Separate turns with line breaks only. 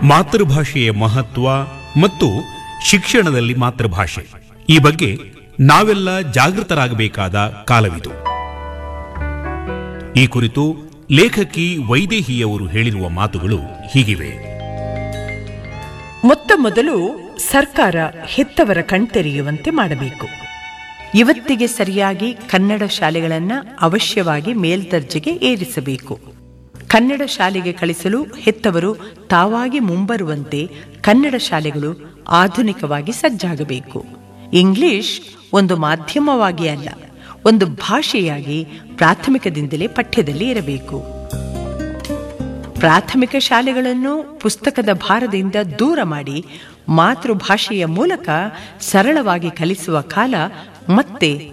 ಮಾತೃಭಾಷೆಯ ಮಹತ್ವ ಮತ್ತು ಶಿಕ್ಷಣದಲ್ಲಿ ಮಾತೃಭಾಷೆ ಈ ಬಗ್ಗೆ ನಾವೆಲ್ಲ ಜಾಗೃತರಾಗಬೇಕಾದ ಕಾಲವಿದು ಈ ಕುರಿತು ಲೇಖಕಿ ವೈದೇಹಿಯವರು ಹೇಳಿರುವ ಮಾತುಗಳು ಹೀಗಿವೆ
ಮೊತ್ತ ಮೊದಲು ಸರ್ಕಾರ ಹೆತ್ತವರ ಕಣ್ತೆರೆಯುವಂತೆ ಮಾಡಬೇಕು ಇವತ್ತಿಗೆ ಸರಿಯಾಗಿ ಕನ್ನಡ ಶಾಲೆಗಳನ್ನು ಅವಶ್ಯವಾಗಿ ಮೇಲ್ದರ್ಜೆಗೆ ಏರಿಸಬೇಕು ಕನ್ನಡ ಶಾಲೆಗೆ ಕಳಿಸಲು ಹೆತ್ತವರು ತಾವಾಗಿ ಮುಂಬರುವಂತೆ ಕನ್ನಡ ಶಾಲೆಗಳು ಆಧುನಿಕವಾಗಿ ಸಜ್ಜಾಗಬೇಕು ಇಂಗ್ಲಿಷ್ ಒಂದು ಮಾಧ್ಯಮವಾಗಿ ಅಲ್ಲ ಒಂದು ಭಾಷೆಯಾಗಿ ಪ್ರಾಥಮಿಕದಿಂದಲೇ ಪಠ್ಯದಲ್ಲಿ ಇರಬೇಕು ಪ್ರಾಥಮಿಕ ಶಾಲೆಗಳನ್ನು ಪುಸ್ತಕದ ಭಾರದಿಂದ ದೂರ ಮಾಡಿ ಮಾತೃಭಾಷೆಯ ಮೂಲಕ ಸರಳವಾಗಿ ಕಲಿಸುವ ಕಾಲ ಮತ್ತೆ